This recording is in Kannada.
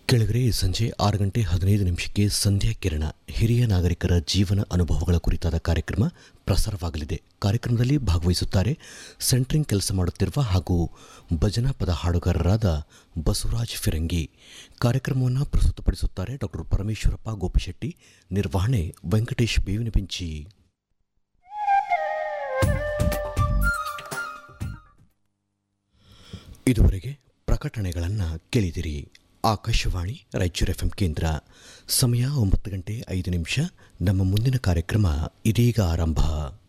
ಕೆಳಗರೆ ಸಂಜೆ ಆರು ಗಂಟೆ ಹದಿನೈದು ನಿಮಿಷಕ್ಕೆ ಸಂಧ್ಯಾ ಕಿರಣ ಹಿರಿಯ ನಾಗರಿಕರ ಜೀವನ ಅನುಭವಗಳ ಕುರಿತಾದ ಕಾರ್ಯಕ್ರಮ ಪ್ರಸಾರವಾಗಲಿದೆ ಕಾರ್ಯಕ್ರಮದಲ್ಲಿ ಭಾಗವಹಿಸುತ್ತಾರೆ ಸೆಂಟ್ರಿಂಗ್ ಕೆಲಸ ಮಾಡುತ್ತಿರುವ ಹಾಗೂ ಭಜನಾ ಪದ ಹಾಡುಗಾರರಾದ ಬಸವರಾಜ್ ಫಿರಂಗಿ ಕಾರ್ಯಕ್ರಮವನ್ನು ಪ್ರಸ್ತುತಪಡಿಸುತ್ತಾರೆ ಡಾಕ್ಟರ್ ಪರಮೇಶ್ವರಪ್ಪ ಗೋಪಿಶೆಟ್ಟಿ ನಿರ್ವಹಣೆ ವೆಂಕಟೇಶ್ ಬೇವಿನ ಪಿಂಚಿ ಇದುವರೆಗೆ ಪ್ರಕಟಣೆಗಳನ್ನು ಕೇಳಿದಿರಿ ಆಕಾಶವಾಣಿ ರಾಯಚೂರು ಎಫ್ ಕೇಂದ್ರ ಸಮಯ ಒಂಬತ್ತು ಗಂಟೆ ಐದು ನಿಮಿಷ ನಮ್ಮ ಮುಂದಿನ ಕಾರ್ಯಕ್ರಮ ಇದೀಗ ಆರಂಭ